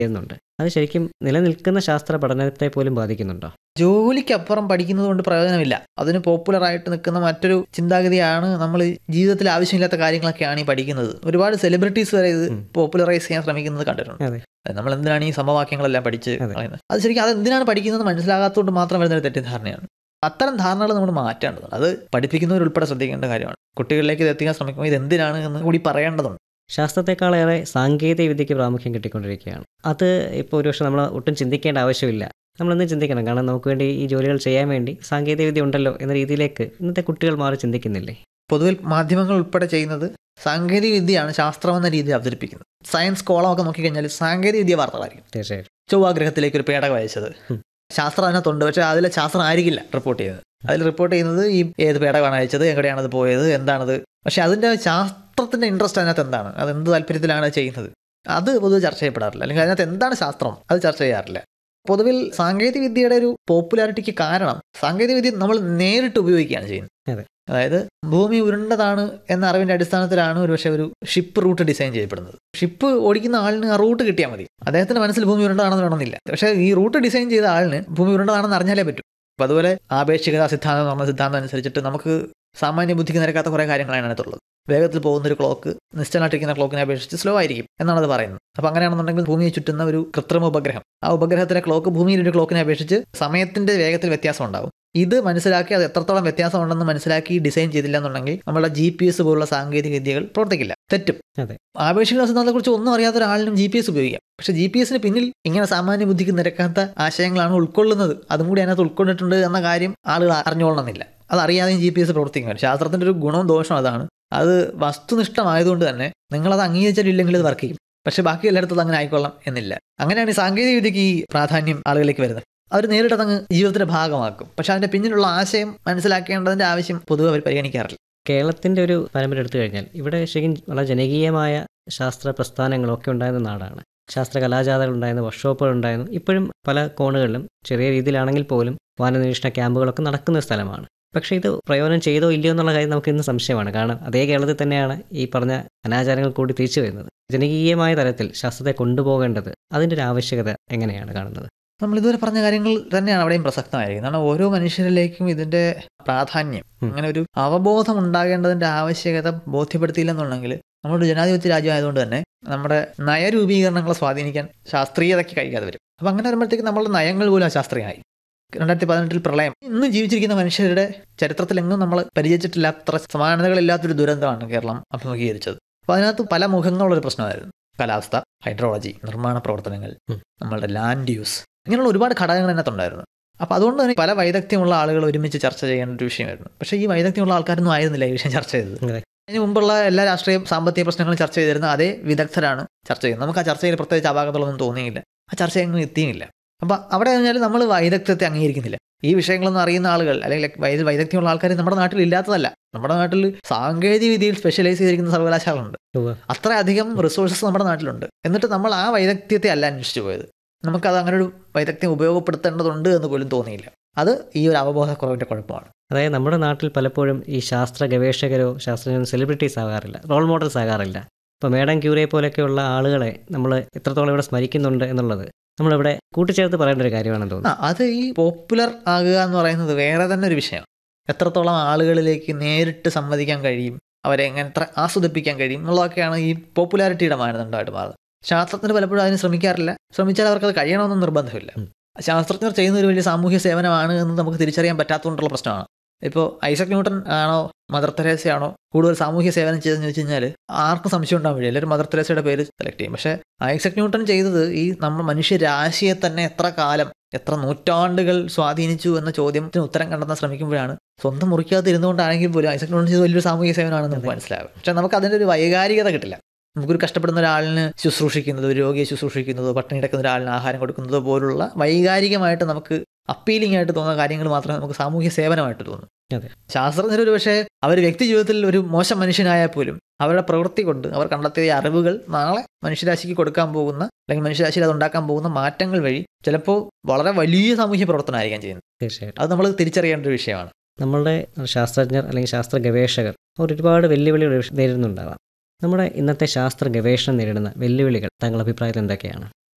എന്നുണ്ട് അത് ശരിക്കും നിലനിൽക്കുന്ന ശാസ്ത്ര പഠനത്തെ പോലും ബാധിക്കുന്നുണ്ടോ ജോലിക്കപ്പുറം പഠിക്കുന്നത് കൊണ്ട് പ്രയോജനമില്ല അതിന് പോപ്പുലറായിട്ട് നിൽക്കുന്ന മറ്റൊരു ചിന്താഗതിയാണ് നമ്മൾ ജീവിതത്തിൽ ആവശ്യമില്ലാത്ത കാര്യങ്ങളൊക്കെയാണ് ഈ പഠിക്കുന്നത് ഒരുപാട് സെലിബ്രിറ്റീസ് വരെ ഇത് ഉം. പോപ്പുലറൈസ് ചെയ്യാൻ ശ്രമിക്കുന്നത് കണ്ടിട്ടുണ്ട് അതെ. അത് നമ്മൾ എന്തിനാണ് ഈ സമവാക്യങ്ങളെല്ലാം പഠിച്ച് അതെ. കളയുന്നത് അത് ശരിക്കും അത് എന്തിനാണ് പഠിക്കുന്നത് മനസ്സിലാകാത്തതുകൊണ്ട് മാത്രം വരുന്ന ഒരു തെറ്റിദ്ധാരണയാണ് അത്തരം ധാരണകൾ നമ്മൾ മാറ്റേണ്ടതുണ്ട് അത് പഠിപ്പിക്കുന്നവരുൾപ്പെടെ ശ്രദ്ധിക്കേണ്ട കാര്യമാണ് കുട്ടികളിലേക്ക് ഇത് എത്തിക്കാൻ ശ്രമിക്കുമ്പോൾ ഇത് എന്തിനാണ് എന്ന് കൂടി പറയേണ്ടതുണ്ട് ശാസ്ത്രത്തെക്കാളേറെ സാങ്കേതിക വിദ്യയ്ക്ക് പ്രാമുഖ്യം കിട്ടിക്കൊണ്ടിരിക്കുകയാണ് അത് ഇപ്പോൾ ഒരു പക്ഷേ നമ്മൾ ഒട്ടും ചിന്തിക്കേണ്ട ആവശ്യമില്ല നമ്മളൊന്നും ചിന്തിക്കണം കാരണം നമുക്ക് വേണ്ടി ഈ ജോലികൾ ചെയ്യാൻ വേണ്ടി സാങ്കേതിക വിദ്യ ഉണ്ടല്ലോ എന്ന രീതിയിലേക്ക് ഇന്നത്തെ കുട്ടികൾ മാറി ചിന്തിക്കുന്നില്ലേ പൊതുവിൽ മാധ്യമങ്ങൾ ഉൾപ്പെടെ ചെയ്യുന്നത് സാങ്കേതിക വിദ്യയാണ് ശാസ്ത്രം എന്ന രീതിയിൽ അവതരിപ്പിക്കുന്നത് സയൻസ് കോളമൊക്കെ നോക്കിക്കഴിഞ്ഞാൽ സാങ്കേതിക വിദ്യ വാർത്തകളായിരിക്കും തീർച്ചയായിട്ടും ചൊവ്വാഗ്രഹത്തിലേക്ക് ഒരു പേടകം അയച്ചത് ഉം. ശാസ്ത്രം അതിനകത്തുണ്ട് പക്ഷേ അതിലെ ശാസ്ത്രം ആയിരിക്കില്ല റിപ്പോർട്ട് ചെയ്യുന്നത് അതിൽ റിപ്പോർട്ട് ചെയ്യുന്നത് ഈ ഏത് പേടകമാണ് അയച്ചത് എവിടെയാണത് പോയത് എന്താണത് പക്ഷേ അതിൻ്റെ ശാസ്ത്രത്തിൻ്റെ ഇൻട്രസ്റ്റ് അതിനകത്ത് എന്താണ് അത് എന്ത് താല്പര്യത്തിലാണ് അത് ചെയ്യുന്നത് അത് പൊതുവെ ചർച്ച ചെയ്യപ്പെടാറില്ല അല്ലെങ്കിൽ അതിനകത്ത് എന്താണ് ശാസ്ത്രം അത് ചർച്ച ചെയ്യാറില്ല പൊതുവിൽ സാങ്കേതിക വിദ്യയുടെ ഒരു പോപ്പുലാരിറ്റിക്ക് കാരണം സാങ്കേതിക വിദ്യ നമ്മൾ നേരിട്ട് ഉപയോഗിക്കുകയാണ് ചെയ്യുന്നത് അതെ. അതായത് ഭൂമി ഉരുണ്ടതാണ് എന്ന അറിവിന്റെ അടിസ്ഥാനത്തിലാണ് ഒരുപക്ഷെ ഒരു ഷിപ്പ് റൂട്ട് ഡിസൈൻ ചെയ്യപ്പെടുന്നത് ഷിപ്പ് ഓടിക്കുന്ന ആളിന് ആ റൂട്ട് കിട്ടിയാൽ മതി അദ്ദേഹത്തിന്റെ മനസ്സിൽ ഭൂമി ഉരുണ്ടതാണെന്ന് വേണമെന്നില്ല പക്ഷേ ഈ റൂട്ട് ഡിസൈൻ ചെയ്ത ആളിന് ഭൂമി ഉരുണ്ടതാണെന്ന് അറിഞ്ഞാലേ പറ്റൂ അപ്പോൾ അതുപോലെ ആപേക്ഷികത സിദ്ധാന്തം എന്ന് പറഞ്ഞ സിദ്ധാന്തം അനുസരിച്ചിട്ട് നമുക്ക് സാമാന്യ ബുദ്ധിക്ക് നിരക്കാത്ത കുറേ കാര്യങ്ങളാണ് അതിനകത്തുള്ളത് വേഗത്തിൽ പോകുന്ന ഒരു ക്ലോക്ക് നിശ്ചലമായിട്ടിരിക്കുന്ന ക്ലോക്കിനെ അപേക്ഷിച്ച് സ്ലോ ആയിരിക്കും എന്നാണ് അത് പറയുന്നത് അപ്പോൾ അങ്ങനെയാണെന്നുണ്ടെങ്കിൽ ഭൂമിയെ ചുറ്റുന്ന ഒരു കൃത്രിമ ഉപഗ്രഹം ആ ഉപഗ്രഹത്തിലെ ക്ലോക്ക് ഭൂമിയിൽ ഒരു ക്ലോക്കിനെ അപേക്ഷിച്ച് സമയത്തിന്റെ വേഗത്തിൽ വ്യത്യാസം ഉണ്ടാവും ഇത് മനസ്സിലാക്കി അത് എത്രത്തോളം വ്യത്യാസമുണ്ടെന്ന് മനസ്സിലാക്കി ഡിസൈൻ ചെയ്തില്ല എന്നുണ്ടെങ്കിൽ നമ്മുടെ ജി പി എസ് പോലുള്ള സാങ്കേതിക വിദ്യകൾ പ്രവർത്തിക്കില്ല തെറ്റും അതെ. ആപേക്ഷിക സിദ്ധാന്തത്തെക്കുറിച്ച് ഒന്നും അറിയാത്ത ഒരാളിനും ജി പി എസ് ഉപയോഗിക്കാം പക്ഷേ ജി പി എസിന് പിന്നിൽ ഇങ്ങനെ സാമാന്യ ബുദ്ധിക്ക് നിരക്കാത്ത ആശയങ്ങളാണ് ഉൾക്കൊള്ളുന്നത് അതും കൂടി അതിനകത്ത് ഉൾക്കൊണ്ടിട്ടുണ്ട് എന്ന കാര്യം ആളുകൾ അറിഞ്ഞുകൊള്ളണമെന്നില്ല അതറിയാതെയും ജി പി എസ് പ്രവർത്തിക്കും ശാസ്ത്രത്തിന്റെ ഒരു ഗുണവും ദോഷവും അതാണ് അത് വസ്തുനിഷ്ഠമായതുകൊണ്ട് തന്നെ നിങ്ങളത് അംഗീകരിച്ചിട്ടില്ലെങ്കിൽ ഇത് വർക്ക് ചെയ്യും പക്ഷേ ബാക്കി എല്ലായിടത്തും അത് അങ്ങനെ ആയിക്കൊള്ളാം എന്നില്ല അങ്ങനെയാണ് ഈ സാങ്കേതിക വിദ്യക്ക് ഈ പ്രാധാന്യം ആളുകളിലേക്ക് വരുന്നത് അവർ നേരിട്ട് അതങ്ങ് ജീവിതത്തിന്റെ ഭാഗമാക്കും പക്ഷെ അതിന്റെ പിന്നിലുള്ള ആശയം മനസ്സിലാക്കേണ്ടതിന്റെ ആവശ്യം പൊതുവെ അവർ പരിഗണിക്കാറില്ല കേരളത്തിൻ്റെ ഒരു പരമ്പര എടുത്തു കഴിഞ്ഞാൽ ഇവിടെ ശരിക്കും വളരെ ജനകീയമായ ശാസ്ത്ര പ്രസ്ഥാനങ്ങളൊക്കെ ഉണ്ടായിരുന്ന നാടാണ് ശാസ്ത്ര കലാജാഥകൾ ഉണ്ടായിരുന്നു വർക്ക്ഷോപ്പുകൾ ഉണ്ടായിരുന്നു ഇപ്പോഴും പല കോണുകളിലും ചെറിയ രീതിയിലാണെങ്കിൽ പോലും വാനനിരീക്ഷണ ക്യാമ്പുകളൊക്കെ നടക്കുന്ന ഒരു സ്ഥലമാണ് പക്ഷേ ഇത് പ്രയോജനം ചെയ്തോ ഇല്ലയോ എന്നുള്ള കാര്യം നമുക്ക് ഇന്ന് സംശയമാണ് കാരണം അതേ കേരളത്തിൽ തന്നെയാണ് ഈ പറഞ്ഞ അനാചാരങ്ങൾ കൂടി തിരിച്ചു വരുന്നത് ജനകീയമായ തലത്തിൽ ശാസ്ത്രത്തെ കൊണ്ടുപോകേണ്ടത് അതിൻ്റെ ഒരു ആവശ്യകത എങ്ങനെയാണ് കാണുന്നത് നമ്മൾ ഇതുവരെ പറഞ്ഞ കാര്യങ്ങൾ തന്നെയാണ് അവിടെയും പ്രസക്തമായിരിക്കുന്നത് കാരണം ഓരോ മനുഷ്യരിലേക്കും ഇതിന്റെ പ്രാധാന്യം ഉം. അങ്ങനെ ഒരു അവബോധം ഉണ്ടാകേണ്ടതിന്റെ ആവശ്യകത ബോധ്യപ്പെടുത്തിയില്ലെന്നുണ്ടെങ്കിൽ നമ്മുടെ ജനാധിപത്യ രാജ്യമായതുകൊണ്ട് തന്നെ നമ്മുടെ നയരൂപീകരണങ്ങളെ സ്വാധീനിക്കാൻ ശാസ്ത്രീയതയ്ക്ക് കഴിയാതെ വരും അപ്പം അങ്ങനെ വരുമ്പോഴത്തേക്ക് നമ്മളുടെ നയങ്ങൾ പോലും അശാസ്ത്രീയമായി രണ്ടായിരത്തി പതിനെട്ടിൽ പ്രളയം ഇന്ന് ജീവിച്ചിരിക്കുന്ന മനുഷ്യരുടെ ചരിത്രത്തിലെങ്ങും നമ്മൾ പരിചയിച്ചിട്ടില്ലാത്ത സമാനതകളില്ലാത്തൊരു ദുരന്തമാണ് കേരളം അഭിമുഖീകരിച്ചത് അപ്പോൾ അതിനകത്ത് പല മുഖങ്ങളുള്ളൊരു പ്രശ്നമായിരുന്നു കാലാവസ്ഥ ഹൈഡ്രോളജി നിർമ്മാണ പ്രവർത്തനങ്ങൾ ഉം. നമ്മളുടെ ലാൻഡ് യൂസ് ഇങ്ങനെയുള്ള ഒരുപാട് ഘടകങ്ങൾ അതിനകത്തുണ്ടായിരുന്നു അപ്പോൾ അതുകൊണ്ട് തന്നെ പല വൈദഗ്ധ്യമുള്ള ആളുകൾ ഒരുമിച്ച് ചർച്ച ചെയ്യേണ്ട ഒരു വിഷയമായിരുന്നു പക്ഷേ ഈ വൈദഗ്ധ്യമുള്ള ആൾക്കാരൊന്നും ആയിരുന്നില്ല ഈ വിഷയം ചർച്ച ചെയ്തത് അതെ. അതിന് മുമ്പുള്ള എല്ലാ രാഷ്ട്രീയ സാമ്പത്തിക പ്രശ്നങ്ങളും ചർച്ച ചെയ്തിരുന്ന അതേ വിദഗ്ധരാണ് ചർച്ച ചെയ്യുന്നത് നമുക്ക് ആ ചർച്ചയിൽ പ്രത്യേകിച്ച് അപാകതകളൊന്നും തോന്നിയില്ല ആ ചർച്ച എങ്ങും എത്തിയില്ല അപ്പോൾ അവിടെ കഴിഞ്ഞാൽ നമ്മൾ വൈദഗ്ധ്യത്തെ അംഗീകരിക്കുന്നില്ല ഈ വിഷയങ്ങളൊന്നും അറിയുന്ന ആളുകൾ അല്ലെങ്കിൽ വൈ- വൈദഗ്ധ്യമുള്ള ആൾക്കാർ നമ്മുടെ നാട്ടിൽ ഇല്ലാത്തതല്ല നമ്മുടെ നാട്ടിൽ സാങ്കേതിക വിദ്യയിൽ സ്പെഷ്യലൈസ് ചെയ്തിരിക്കുന്ന സർവകലാശാലകളുണ്ട് ഉവ്വ്. അത്രയധികം റിസോഴ്സസ് നമ്മുടെ നാട്ടിലുണ്ട് എന്നിട്ട് നമ്മൾ ആ വൈദഗ്ധ്യത്തെ അല്ല അന്വേഷിച്ചു പോയത് നമുക്കത് അങ്ങനെ ഒരു വൈദഗ്ധ്യം ഉപയോഗപ്പെടുത്തേണ്ടതുണ്ട് എന്ന് പോലും തോന്നിയില്ല അത് ഈ ഒരു അവബോധക്കുറവിൻ്റെ കുഴപ്പമാണ് അതായത് നമ്മുടെ നാട്ടിൽ പലപ്പോഴും ഈ ശാസ്ത്ര ഗവേഷകരോ ശാസ്ത്രജ്ഞരോ സെലിബ്രിറ്റീസ് ആകാറില്ല റോൾ മോഡൽസ് ആകാറില്ല ഇപ്പോൾ മേഡം ക്യൂറിയെ പോലെയൊക്കെയുള്ള ആളുകളെ നമ്മൾ എത്രത്തോളം ഇവിടെ സ്മരിക്കുന്നുണ്ട് എന്നുള്ളത് നമ്മളിവിടെ കൂട്ടിച്ചേർത്ത് പറയേണ്ട ഒരു കാര്യമാണെന്ന് ആ തോന്നുന്നു അത് ഈ പോപ്പുലർ ആകുക എന്ന് പറയുന്നത് വേറെ തന്നെ ഒരു വിഷയമാണ് എത്രത്തോളം ആളുകളിലേക്ക് നേരിട്ട് സംവദിക്കാൻ കഴിയും അവരെ എങ്ങനെ എത്ര ആസ്വദിപ്പിക്കാൻ കഴിയും എന്നുള്ളതൊക്കെയാണ് ഈ പോപ്പുലാരിറ്റിയുടെ മാനദണ്ഡമായിട്ട് മാറുന്നത് ശാസ്ത്രജ്ഞർ പലപ്പോഴും അതിന് ശ്രമിക്കാറില്ല ശ്രമിച്ചാൽ അവർക്ക് അത് കഴിയണമെന്നും നിർബന്ധമില്ല ഉം. ശാസ്ത്രജ്ഞർ ചെയ്യുന്ന ഒരു വലിയ സാമൂഹ്യ സേവനമാണ് എന്ന് നമുക്ക് തിരിച്ചറിയാൻ പറ്റാത്തതുകൊണ്ടുള്ള പ്രശ്നമാണ് ഇപ്പോൾ ഐസക് ന്യൂട്ടൺ ആണോ മദർ തെരേസയാണോ കൂടുതൽ സാമൂഹ്യ സേവനം ചെയ്തതെന്ന് ചോദിച്ചു കഴിഞ്ഞാൽ ആർക്കും സംശയം ഉണ്ടാവും വഴി എല്ലാവരും മദർ തെരേസയുടെ പേര് സെലക്ട് ചെയ്യും പക്ഷേ ഐസക് ന്യൂട്ടൺ ചെയ്തത് ഈ നമ്മൾ മനുഷ്യരാശിയെ തന്നെ എത്ര കാലം എത്ര നൂറ്റാണ്ടുകൾ സ്വാധീനിച്ചു എന്ന ചോദ്യത്തിന് ഉത്തരം കണ്ടെത്താൻ ശ്രമിക്കുമ്പോഴാണ് സ്വന്തം മുറിക്കകത്ത് ഇരുന്നുകൊണ്ടാണെങ്കിൽ പോലും ഐസക് ന്യൂട്ടൺ ചെയ്ത് വലിയൊരു സാമൂഹിക സേവനമാണെന്ന് നമുക്ക് മനസ്സിലാവും പക്ഷെ നമുക്ക് അതിൻ്റെ ഒരു വൈകാരികത കിട്ടില്ല നമുക്കൊരു കഷ്ടപ്പെടുന്ന ഒരാളിന് ശുശ്രൂഷിക്കുന്നതോ രോഗിയെ ശുശ്രൂഷിക്കുന്നതോ പട്ടിണി കിടക്കുന്ന ഒരാളിന് ആഹാരം കൊടുക്കുന്നതോ പോലുള്ള വൈകാരികമായിട്ട് നമുക്ക് അപ്പീലിംഗ് ആയിട്ട് തോന്നുന്ന കാര്യങ്ങൾ മാത്രമേ നമുക്ക് സാമൂഹ്യ സേവനമായിട്ട് തോന്നൂ അതെ. ശാസ്ത്രജ്ഞർ ഒരു പക്ഷേ അവർ വ്യക്തി ജീവിതത്തിൽ ഒരു മോശം മനുഷ്യനായാൽ പോലും അവരുടെ പ്രവൃത്തി കൊണ്ട് അവർ കണ്ടെത്തിയ ഈ അറിവുകൾ നാളെ മനുഷ്യരാശിക്ക് കൊടുക്കാൻ പോകുന്ന അല്ലെങ്കിൽ മനുഷ്യരാശിയിൽ അത് ഉണ്ടാക്കാൻ പോകുന്ന മാറ്റങ്ങൾ വഴി ചിലപ്പോൾ വളരെ വലിയ സാമൂഹ്യ പ്രവർത്തനമായിരിക്കാം ചെയ്യുന്നത് തീർച്ചയായിട്ടും അത് നമ്മൾ തിരിച്ചറിയേണ്ട ഒരു വിഷയമാണ് നമ്മളുടെ ശാസ്ത്രജ്ഞർ അല്ലെങ്കിൽ ശാസ്ത്ര ഗവേഷകർ അവർ ഒരുപാട് വെല്ലുവിളികൾ നേരിടുന്നുണ്ടാവാം നമ്മുടെ ഇന്നത്തെ ശാസ്ത്ര ഗവേഷണം നേരിടുന്ന വെല്ലുവിളികൾ താങ്കളുടെ അഭിപ്രായത്തിൽ എന്തൊക്കെയാണ്